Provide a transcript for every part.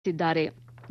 ತಿಳಿಸಿದ್ದಾರೆ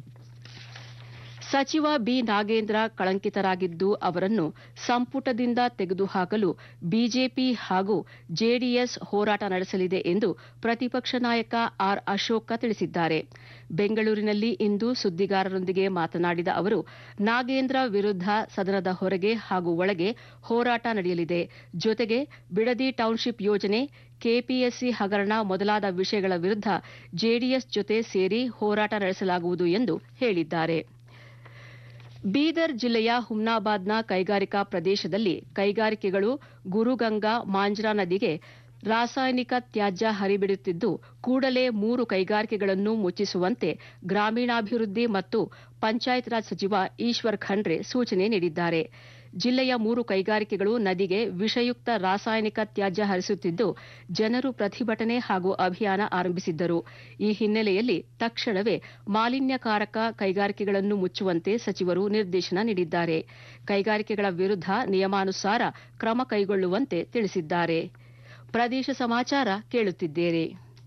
ಸಚಿವ ಬಿ ನಾಗೇಂದ್ರ ಕಳಂಕಿತರಾಗಿದ್ದು ಅವರನ್ನು ಸಂಪುಟದಿಂದ ತೆಗೆದುಹಾಕಲು ಬಿಜೆಪಿ ಹಾಗೂ ಜೆಡಿಎಸ್ ಹೋರಾಟ ನಡೆಸಲಿದೆ ಎಂದು ಪ್ರತಿಪಕ್ಷ ನಾಯಕ ಆರ್ ಅಶೋಕ ತಿಳಿಸಿದ್ದಾರೆ ಬೆಂಗಳೂರಿನಲ್ಲಿ ಇಂದು ಸುದ್ದಿಗಾರರೊಂದಿಗೆ ಮಾತನಾಡಿದ ಅವರು ನಾಗೇಂದ್ರ ವಿರುದ್ಧ ಸದನದ ಹೊರಗೆ ಹಾಗೂ ಒಳಗೆ ಹೋರಾಟ ನಡೆಯಲಿದೆ ಜೊತೆಗೆ ಬಿಡದಿ ಟೌನ್ಶಿಪ್ ಯೋಜನೆ ಕೆಪಿಎಸ್ಸಿ ಹಗರಣ ಮೊದಲಾದ ವಿಷಯಗಳ ವಿರುದ್ಧ ಜೆಡಿಎಸ್ ಜೊತೆ ಸೇರಿ ಹೋರಾಟ ನಡೆಸಲಾಗುವುದು ಎಂದು ಹೇಳಿದ್ದಾರೆ ಬೀದರ್ ಜಿಲ್ಲೆಯ ಹುಮ್ನಾಬಾದ್ನ ಕೈಗಾರಿಕಾ ಪ್ರದೇಶದಲ್ಲಿ ಕೈಗಾರಿಕೆಗಳು ಗುರುಗಂಗಾ ಮಾಂಜ್ರಾ ನದಿಗೆ ರಾಸಾಯನಿಕ ತ್ಯಾಜ್ಯ ಹರಿಬಿಡುತ್ತಿದ್ದು ಕೂಡಲೇ ಮೂರು ಕೈಗಾರಿಕೆಗಳನ್ನು ಮುಚ್ಚಿಸುವಂತೆ ಗ್ರಾಮೀಣಾಭಿವೃದ್ಧಿ ಮತ್ತು ಪಂಚಾಯತ್ ರಾಜ್ ಸಚಿವ ಈಶ್ವರ್ ಖಂಡ್ರೆ ಸೂಚನೆ ನೀಡಿದ್ದಾರೆ ಜಿಲ್ಲೆಯ ಮೂರು ಕೈಗಾರಿಕೆಗಳು ನದಿಗೆ ವಿಷಯುಕ್ತ ರಾಸಾಯನಿಕ ತ್ಯಾಜ್ಯ ಹರಿಸುತ್ತಿದ್ದು ಜನರು ಪ್ರತಿಭಟನೆ ಹಾಗೂ ಅಭಿಯಾನ ಆರಂಭಿಸಿದ್ದರು ಈ ಹಿನ್ನೆಲೆಯಲ್ಲಿ ತಕ್ಷಣವೇ ಮಾಲಿನ್ಯಕಾರಕ ಕೈಗಾರಿಕೆಗಳನ್ನು ಮುಚ್ಚುವಂತೆ ಸಚಿವರು ನಿರ್ದೇಶನ ನೀಡಿದ್ದಾರೆ ಕೈಗಾರಿಕೆಗಳ ವಿರುದ್ಧ ನಿಯಮಾನುಸಾರ ಕ್ರಮ ಕೈಗೊಳ್ಳುವಂತೆ ತಿಳಿಸಿದ್ದಾರೆ ಪ್ರದೇಶ ಸಮಾಚಾರ ಕೇಳುತ್ತಿದ್ದೀರಿ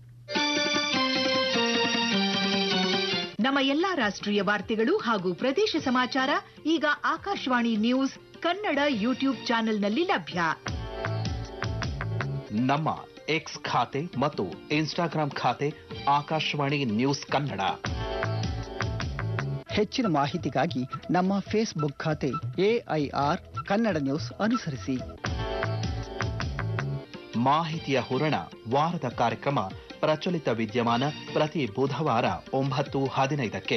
ನಮ್ಮ ಎಲ್ಲಾ ರಾಷ್ಟ್ರೀಯ ವಾರ್ತೆಗಳು ಹಾಗೂ ಪ್ರದೇಶ ಸಮಾಚಾರ ಈಗ ಆಕಾಶವಾಣಿ ನ್ಯೂಸ್ ಕನ್ನಡ ಯೂಟ್ಯೂಬ್ ಚಾನೆಲ್ನಲ್ಲಿ ಲಭ್ಯ ನಮ್ಮ ಎಕ್ಸ್ ಖಾತೆ ಮತ್ತು ಇನ್ಸ್ಟಾಗ್ರಾಂ ಖಾತೆ ಆಕಾಶವಾಣಿ ನ್ಯೂಸ್ ಕನ್ನಡ ಹೆಚ್ಚಿನ ಮಾಹಿತಿಗಾಗಿ ನಮ್ಮ ಫೇಸ್ಬುಕ್ ಖಾತೆ ಎಐಆರ್ ಕನ್ನಡ ನ್ಯೂಸ್ ಅನುಸರಿಸಿ ಮಾಹಿತಿಯ ಹೂರಣ ವಾರದ ಕಾರ್ಯಕ್ರಮ ಪ್ರಚಲಿತ ವಿದ್ಯಮಾನ ಪ್ರತಿ ಬುಧವಾರ ಒಂಬತ್ತು ಹದಿನೈದಕ್ಕೆ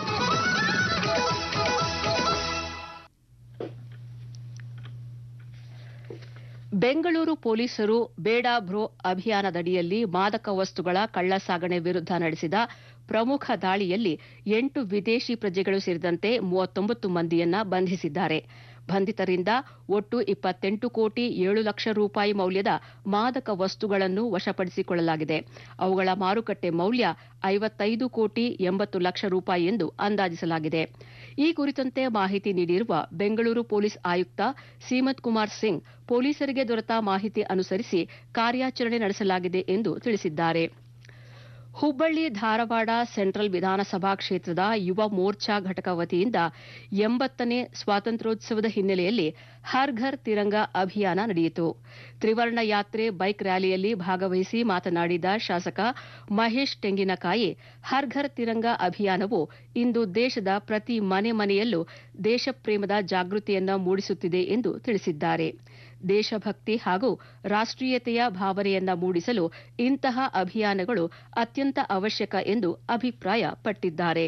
ಬೆಂಗಳೂರು ಪೊಲೀಸರು ಬೇಡ ಬ್ರೋ ಅಭಿಯಾನದಡಿಯಲ್ಲಿ ಮಾದಕ ವಸ್ತುಗಳ ಕಳ್ಳಸಾಗಣೆ ವಿರುದ್ಧ ನಡೆಸಿದ ಪ್ರಮುಖ ದಾಳಿಯಲ್ಲಿ ಎಂಟು ವಿದೇಶಿ ಪ್ರಜೆಗಳು ಸೇರಿದಂತೆ ಮೂವತ್ತೊಂಬತ್ತು ಮಂದಿಯನ್ನ ಬಂಧಿಸಿದ್ದಾರೆ ಬಂಧಿತರಿಂದ ಒಟ್ಟು ಇಪ್ಪತ್ತೆಂಟು ಕೋಟಿ ಏಳು ಲಕ್ಷ ರೂಪಾಯಿ ಮೌಲ್ಯದ ಮಾದಕ ವಸ್ತುಗಳನ್ನು ವಶಪಡಿಸಿಕೊಳ್ಳಲಾಗಿದೆ ಅವುಗಳ ಮಾರುಕಟ್ಟೆ ಮೌಲ್ಯ ಐವತ್ತೈದು ಕೋಟಿ ಎಂಬತ್ತು ಲಕ್ಷ ರೂಪಾಯಿ ಎಂದು ಅಂದಾಜಿಸಲಾಗಿದೆ ಈ ಕುರಿತಂತೆ ಮಾಹಿತಿ ನೀಡಿರುವ ಬೆಂಗಳೂರು ಪೊಲೀಸ್ ಆಯುಕ್ತ ಸೀಮತ್ ಕುಮಾರ್ ಸಿಂಗ್ ಪೊಲೀಸರಿಗೆ ದೊರೆತ ಮಾಹಿತಿ ಅನುಸರಿಸಿ ಕಾರ್ಯಾಚರಣೆ ನಡೆಸಲಾಗಿದೆ ಎಂದು ತಿಳಿಸಿದ್ದಾರೆ ಹುಬ್ಬಳ್ಳಿ ಧಾರವಾಡ ಸೆಂಟ್ರಲ್ ವಿಧಾನಸಭಾ ಕ್ಷೇತ್ರದ ಯುವ ಮೋರ್ಚಾ ಘಟಕ ವತಿಯಿಂದ ಎಂಬತ್ತನೇ ಸ್ವಾತಂತ್ರ್ಯೋತ್ಸವದ ಹಿನ್ನೆಲೆಯಲ್ಲಿ ಹರ್ ಘರ್ ತಿರಂಗ ಅಭಿಯಾನ ನಡೆಯಿತು ತ್ರಿವರ್ಣ ಯಾತ್ರೆ ಬೈಕ್ ರ್ಯಾಲಿಯಲ್ಲಿ ಭಾಗವಹಿಸಿ ಮಾತನಾಡಿದ ಶಾಸಕ ಮಹೇಶ್ ತೆಂಗಿನಕಾಯಿ ಹರ್ ಘರ್ ತಿರಂಗ ಅಭಿಯಾನವು ಇಂದು ದೇಶದ ಪ್ರತಿ ಮನೆ ಮನೆಯಲ್ಲೂ ದೇಶಪ್ರೇಮದ ಜಾಗೃತಿಯನ್ನ ಮೂಡಿಸುತ್ತಿದೆ ಎಂದು ತಿಳಿಸಿದ್ದಾರೆ ದೇಶಭಕ್ತಿ ಹಾಗೂ ರಾಷ್ಟೀಯತೆಯ ಭಾವನೆಯನ್ನ ಮೂಡಿಸಲು ಇಂತಹ ಅಭಿಯಾನಗಳು ಅತ್ಯಂತ ಅವಶ್ಯಕ ಎಂದು ಅಭಿಪ್ರಾಯಪಟ್ಟಿದ್ದಾರೆ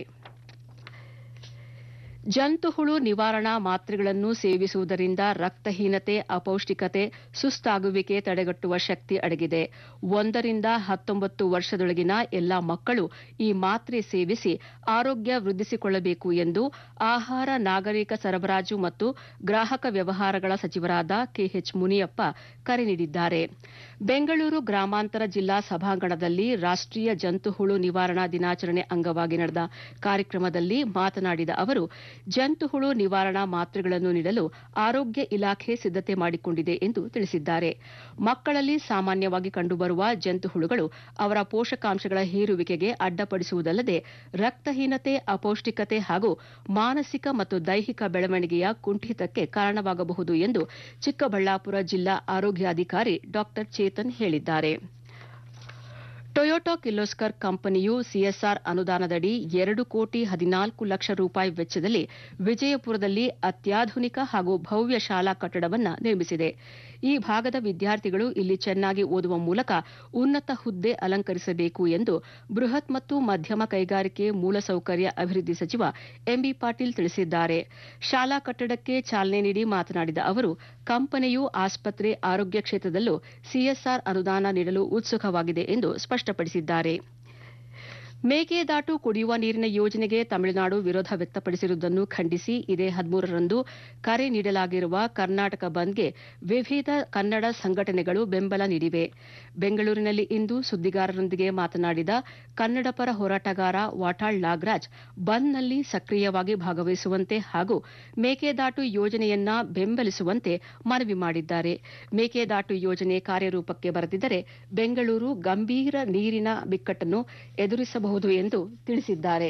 ಜಂತುಹುಳು ನಿವಾರಣಾ ಮಾತ್ರೆಗಳನ್ನು ಸೇವಿಸುವುದರಿಂದ ರಕ್ತಹೀನತೆ ಅಪೌಷ್ಟಿಕತೆ ಸುಸ್ತಾಗುವಿಕೆ ತಡೆಗಟ್ಟುವ ಶಕ್ತಿ ಅಡಗಿದೆ ಒಂದರಿಂದ ಹತ್ತೊಂಬತ್ತು ವರ್ಷದೊಳಗಿನ ಎಲ್ಲಾ ಮಕ್ಕಳು ಈ ಮಾತ್ರೆ ಸೇವಿಸಿ ಆರೋಗ್ಯ ವೃದ್ಧಿಸಿಕೊಳ್ಳಬೇಕು ಎಂದು ಆಹಾರ ನಾಗರಿಕ ಸರಬರಾಜು ಮತ್ತು ಗ್ರಾಹಕ ವ್ಯವಹಾರಗಳ ಸಚಿವರಾದ ಕೆಎಚ್ ಮುನಿಯಪ್ಪ ಕರೆ ನೀಡಿದ್ದಾರೆ ಬೆಂಗಳೂರು ಗ್ರಾಮಾಂತರ ಜಿಲ್ಲಾ ಸಭಾಂಗಣದಲ್ಲಿ ರಾಷ್ಟೀಯ ಜಂತುಹುಳು ನಿವಾರಣಾ ದಿನಾಚರಣೆ ಅಂಗವಾಗಿ ನಡೆದ ಕಾರ್ಯಕ್ರಮದಲ್ಲಿ ಮಾತನಾಡಿದ ಅವರು ಜಂತುಹುಳು ನಿವಾರಣಾ ಮಾತ್ರೆಗಳನ್ನು ನೀಡಲು ಆರೋಗ್ಯ ಇಲಾಖೆ ಸಿದ್ದತೆ ಮಾಡಿಕೊಂಡಿದೆ ಎಂದು ತಿಳಿಸಿದ್ದಾರೆ ಮಕ್ಕಳಲ್ಲಿ ಸಾಮಾನ್ಯವಾಗಿ ಕಂಡುಬರುವ ಜಂತುಹುಳುಗಳು ಅವರ ಪೋಷಕಾಂಶಗಳ ಹೀರುವಿಕೆಗೆ ಅಡ್ಡಪಡಿಸುವುದಲ್ಲದೆ ರಕ್ತಹೀನತೆ ಅಪೌಷ್ಟಿಕತೆ ಹಾಗೂ ಮಾನಸಿಕ ಮತ್ತು ದೈಹಿಕ ಬೆಳವಣಿಗೆಯ ಕುಂಠಿತಕ್ಕೆ ಕಾರಣವಾಗಬಹುದು ಎಂದು ಚಿಕ್ಕಬಳ್ಳಾಪುರ ಜಿಲ್ಲಾ ಆರೋಗ್ಯಾಧಿಕಾರಿ ಡಾ ಚೇತನ್ ಹೇಳಿದ್ದಾರೆ ಟೊಯೋಟಾ ಕಿರ್ಲೋಸ್ಕರ್ ಕಂಪನಿಯು ಸಿಎಸ್ಆರ್ ಅನುದಾನದಡಿ ಎರಡು ಕೋಟಿ ಹದಿನಾಲ್ಕು ಲಕ್ಷ ರೂಪಾಯಿ ವೆಚ್ಚದಲ್ಲಿ ವಿಜಯಪುರದಲ್ಲಿ ಅತ್ಯಾಧುನಿಕ ಹಾಗೂ ಭವ್ಯ ಶಾಲಾ ಕಟ್ಟಡವನ್ನು ನಿರ್ಮಿಸಿದೆ ಈ ಭಾಗದ ವಿದ್ಯಾರ್ಥಿಗಳು ಇಲ್ಲಿ ಚೆನ್ನಾಗಿ ಓದುವ ಮೂಲಕ ಉನ್ನತ ಹುದ್ದೆ ಅಲಂಕರಿಸಬೇಕು ಎಂದು ಬೃಹತ್ ಮತ್ತು ಮಧ್ಯಮ ಕೈಗಾರಿಕೆ ಮೂಲಸೌಕರ್ಯ ಅಭಿವೃದ್ಧಿ ಸಚಿವ ಎಂಬಿ ಪಾಟೀಲ್ ತಿಳಿಸಿದ್ದಾರೆ ಶಾಲಾ ಕಟ್ಟಡಕ್ಕೆ ಚಾಲನೆ ನೀಡಿ ಮಾತನಾಡಿದ ಅವರು ಕಂಪನಿಯು ಆಸ್ಪತ್ರೆ ಆರೋಗ್ಯ ಕ್ಷೇತ್ರದಲ್ಲೂ ಸಿಎಸ್ಆರ್ ಅನುದಾನ ನೀಡಲು ಉತ್ಸುಕವಾಗಿದೆ ಎಂದು ಸ್ಪಷ್ಟಪಡಿಸಿದ್ದಾರೆ ಮೇಕೆದಾಟು ಕುಡಿಯುವ ನೀರಿನ ಯೋಜನೆಗೆ ತಮಿಳುನಾಡು ವಿರೋಧ ವ್ಯಕ್ತಪಡಿಸಿರುವುದನ್ನು ಖಂಡಿಸಿ ಇದೇ ಹದಿಮೂರರಂದು ಕರೆ ನೀಡಲಾಗಿರುವ ಕರ್ನಾಟಕ ಬಂದ್ಗೆ ವಿವಿಧ ಕನ್ನಡ ಸಂಘಟನೆಗಳು ಬೆಂಬಲ ನೀಡಿವೆ ಬೆಂಗಳೂರಿನಲ್ಲಿ ಇಂದು ಸುದ್ದಿಗಾರರೊಂದಿಗೆ ಮಾತನಾಡಿದ ಕನ್ನಡ ಪರ ಹೋರಾಟಗಾರ ವಾಟಾಳ್ ನಾಗರಾಜ್ ಬಂದ್ನಲ್ಲಿ ಸಕ್ರಿಯವಾಗಿ ಭಾಗವಹಿಸುವಂತೆ ಹಾಗೂ ಮೇಕೆದಾಟು ಯೋಜನೆಯನ್ನ ಬೆಂಬಲಿಸುವಂತೆ ಮನವಿ ಮಾಡಿದ್ದಾರೆ ಮೇಕೆದಾಟು ಯೋಜನೆ ಕಾರ್ಯರೂಪಕ್ಕೆ ಬರದಿದ್ದರೆ ಬೆಂಗಳೂರು ಗಂಭೀರ ನೀರಿನ ಬಿಕ್ಕಟ್ಟನ್ನು ಎದುರಿಸಬಹುದು ಮಾಡಬಹುದು ಎಂದು ತಿಳಿಸಿದ್ದಾರೆ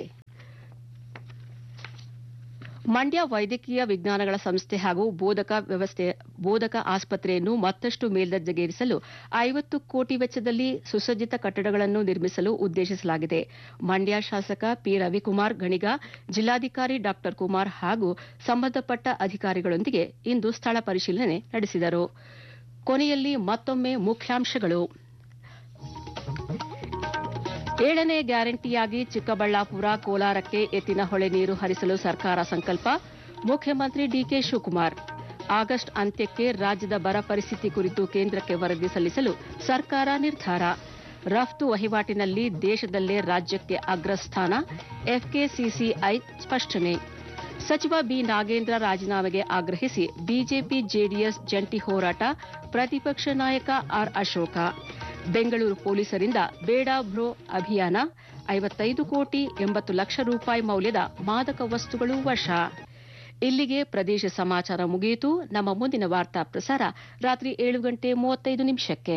ಮಂಡ್ಯ ವೈದ್ಯಕೀಯ ವಿಜ್ಞಾನಗಳ ಸಂಸ್ಥೆ ಹಾಗೂ ಬೋಧಕ ವ್ಯವಸ್ಥೆ ಬೋಧಕ ಆಸ್ಪತ್ರೆಯನ್ನು ಮತ್ತಷ್ಟು ಮೇಲ್ದರ್ಜೆಗೇರಿಸಲು ಐವತ್ತು ಕೋಟಿ ವೆಚ್ಚದಲ್ಲಿ ಸುಸಜ್ಜಿತ ಕಟ್ಟಡಗಳನ್ನು ನಿರ್ಮಿಸಲು ಉದ್ದೇಶಿಸಲಾಗಿದೆ ಮಂಡ್ಯ ಶಾಸಕ ಪಿ ರವಿಕುಮಾರ್ ಗಣಿಗ ಜಿಲ್ಲಾಧಿಕಾರಿ ಡಾ ಕುಮಾರ್ ಹಾಗೂ ಸಂಬಂಧಪಟ್ಟ ಅಧಿಕಾರಿಗಳೊಂದಿಗೆ ಇಂದು ಸ್ಥಳ ಪರಿಶೀಲನೆ ನಡೆಸಿದರು ಕೊನೆಯಲ್ಲಿ ಮತ್ತೊಮ್ಮೆ ಮುಖ್ಯಾಂಶಗಳು ಏಳನೇ ಗ್ಯಾರಂಟಿಯಾಗಿ ಚಿಕ್ಕಬಳ್ಳಾಪುರ ಕೋಲಾರಕ್ಕೆ ಎತ್ತಿನ ಹೊಳೆ ನೀರು ಹರಿಸಲು ಸರ್ಕಾರ ಸಂಕಲ್ಪ ಮುಖ್ಯಮಂತ್ರಿ ಡಿಕೆ ಶಿವಕುಮಾರ್ ಆಗಸ್ಟ್ ಅಂತ್ಯಕ್ಕೆ ರಾಜ್ಯದ ಬರ ಪರಿಸ್ಥಿತಿ ಕುರಿತು ಕೇಂದ್ರಕ್ಕೆ ವರದಿ ಸಲ್ಲಿಸಲು ಸರ್ಕಾರ ನಿರ್ಧಾರ ರಫ್ತು ವಹಿವಾಟಿನಲ್ಲಿ ದೇಶದಲ್ಲೇ ರಾಜ್ಯಕ್ಕೆ ಅಗ್ರಸ್ಥಾನ ಎಫ್ಕೆಸಿಸಿಐ ಸ್ಪಷ್ಟನೆ ಸಚಿವ ಬಿ ನಾಗೇಂದ್ರ ರಾಜೀನಾಮೆಗೆ ಆಗ್ರಹಿಸಿ ಬಿಜೆಪಿ ಜೆಡಿಎಸ್ ಜಂಟಿ ಹೋರಾಟ ಪ್ರತಿಪಕ್ಷ ನಾಯಕ ಆರ್ ಅಶೋಕ ಬೆಂಗಳೂರು ಪೊಲೀಸರಿಂದ ಬೇಡ ಬ್ರೋ ಅಭಿಯಾನ ಐವತ್ತೈದು ಕೋಟಿ ಎಂಬತ್ತು ಲಕ್ಷ ರೂಪಾಯಿ ಮೌಲ್ಯದ ಮಾದಕ ವಸ್ತುಗಳು ವಶ ಇಲ್ಲಿಗೆ ಪ್ರದೇಶ ಸಮಾಚಾರ ಮುಗಿಯಿತು ನಮ್ಮ ಮುಂದಿನ ವಾರ್ತಾ ಪ್ರಸಾರ ರಾತ್ರಿ ಏಳು ಗಂಟೆ ಮೂವತ್ತೈದು ನಿಮಿಷಕ್ಕೆ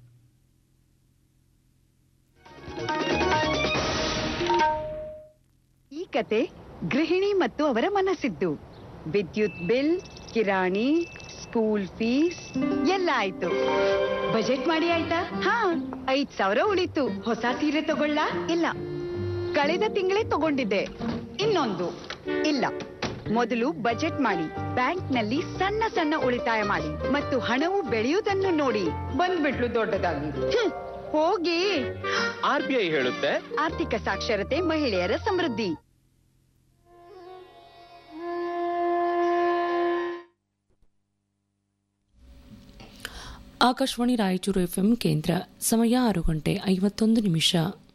ಈ ಕತೆ ಗೃಹಿಣಿ ಮತ್ತು ಅವರ ಮನಸ್ಸಿದ್ದು ವಿದ್ಯುತ್ ಬಿಲ್ ಕಿರಾಣಿ ಸ್ಕೂಲ್ ಫೀಸ್ ಎಲ್ಲ ಆಯ್ತು ಬಜೆಟ್ ಮಾಡಿ ಆಯ್ತಾ ಹಾ ಐದ್ ಸಾವಿರ ಉಳಿತು ಹೊಸ ಸೀರೆ ತಗೊಳ್ಳ ಇಲ್ಲ ಕಳೆದ ತಿಂಗಳೇ ತಗೊಂಡಿದ್ದೆ ಇನ್ನೊಂದು ಇಲ್ಲ ಮೊದಲು ಬಜೆಟ್ ಮಾಡಿ ಬ್ಯಾಂಕ್ನಲ್ಲಿ ಸಣ್ಣ ಸಣ್ಣ ಉಳಿತಾಯ ಮಾಡಿ ಮತ್ತು ಹಣವು ಬೆಳೆಯುವುದನ್ನು ನೋಡಿ ಬಂದ್ಬಿಟ್ಲು ದೊಡ್ಡದಾಗಿ ಹ್ಮ್, ಹೋಗಿ ಆರ್ ಬಿ ಐ ಹೇಳುತ್ತೆ ಆರ್ಥಿಕ ಸಾಕ್ಷರತೆ ಮಹಿಳೆಯರ ಸಮೃದ್ಧಿ ಆಕಾಶವಾಣಿ ರಾಯಚೂರು ಎಫ್ಎಂ ಕೇಂದ್ರ ಸಮಯ ಆರು ಗಂಟೆ ಐವತ್ತೊಂದು ನಿಮಿಷ